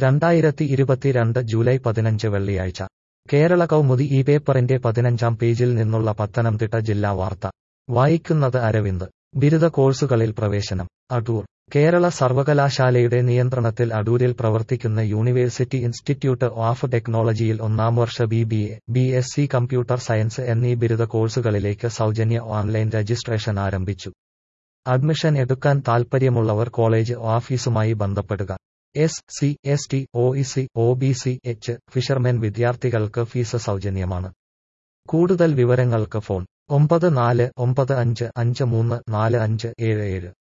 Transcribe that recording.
രണ്ടായിരത്തി ഇരുപത്തിരണ്ട് ജൂലൈ പതിനഞ്ച് വെള്ളിയാഴ്ച കേരള കൗമുദി ഈ പേപ്പറിന്റെ പതിനഞ്ചാം പേജിൽ നിന്നുള്ള പത്തനംതിട്ട ജില്ലാ വാർത്ത വായിക്കുന്നത് അരവിന്ദ് ബിരുദ കോഴ്സുകളിൽ പ്രവേശനം അടൂർ കേരള സർവകലാശാലയുടെ നിയന്ത്രണത്തിൽ അടൂരിൽ പ്രവർത്തിക്കുന്ന യൂണിവേഴ്സിറ്റി ഇൻസ്റ്റിറ്റ്യൂട്ട് ഓഫ് ടെക്നോളജിയിൽ ഒന്നാം വർഷ B B A B S C computer science എന്നീ ബിരുദ കോഴ്സുകളിലേക്ക് സൗജന്യ ഓൺലൈൻ രജിസ്ട്രേഷൻ ആരംഭിച്ചു അഡ്മിഷൻ എടുക്കാൻ താൽപ്പര്യമുള്ളവർ കോളേജ് ഓഫീസുമായി ബന്ധപ്പെടുക S C S T O E C O B C H fishermen വിദ്യാർത്ഥികൾക്ക് ഫീസ് സൗജന്യമാണ് കൂടുതൽ വിവരങ്ങൾക്ക് ഫോൺ ഒമ്പത് നാല് ഒമ്പത് അഞ്ച് അഞ്ച് മൂന്ന് നാല് അഞ്ച് ഏഴ് ഏഴ്